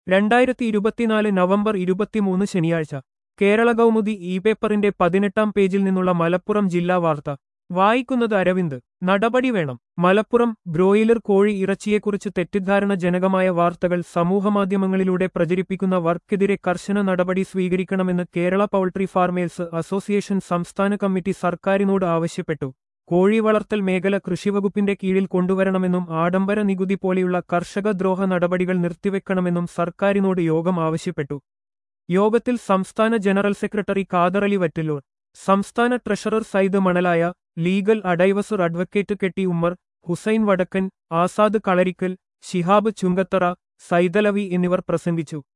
രണ്ടായിരത്തി ഇരുപത്തിനാല് നവംബർ ഇരുപത്തിമൂന്ന് ശനിയാഴ്ച കേരള കൗമുദി ഇ പേപ്പറിന്റെ പതിനെട്ടാം പേജിൽ നിന്നുള്ള മലപ്പുറം ജില്ലാ വാർത്ത വായിക്കുന്നത് അരവിന്ദ് നടപടി വേണം മലപ്പുറം ബ്രോയിലർ കോഴി ഇറച്ചിയെക്കുറിച്ച് തെറ്റിദ്ധാരണ ജനകമായ വാർത്തകൾ സമൂഹമാധ്യമങ്ങളിലൂടെ പ്രചരിപ്പിക്കുന്ന വർക്കെതിരെ കർശന നടപടി സ്വീകരിക്കണമെന്ന് കേരള പൗൾട്രി ഫാർമേഴ്സ് അസോസിയേഷൻ സംസ്ഥാന കമ്മിറ്റി സർക്കാരിനോട് ആവശ്യപ്പെട്ടു കോഴി വളർത്തൽ മേഖല കൃഷിവകുപ്പിന്റെ കീഴിൽ കൊണ്ടുവരണമെന്നും ആഡംബര നികുതി പോലെയുള്ള കർഷകദ്രോഹ നടപടികൾ നിർത്തിവെക്കണമെന്നും സർക്കാരിനോട് യോഗം ആവശ്യപ്പെട്ടു യോഗത്തിൽ സംസ്ഥാന ജനറൽ സെക്രട്ടറി കാദറലി വറ്റല്ലൂർ സംസ്ഥാന treasurer Sayyid Manalaya legal adviser advocate Ketti Ummer Hussain വടക്കൻ ആസാദ് കളരിക്കൽ ഷിഹാബ് ചുങ്കത്തറ സൈതലവി എന്നിവർ പ്രസംഗിച്ചു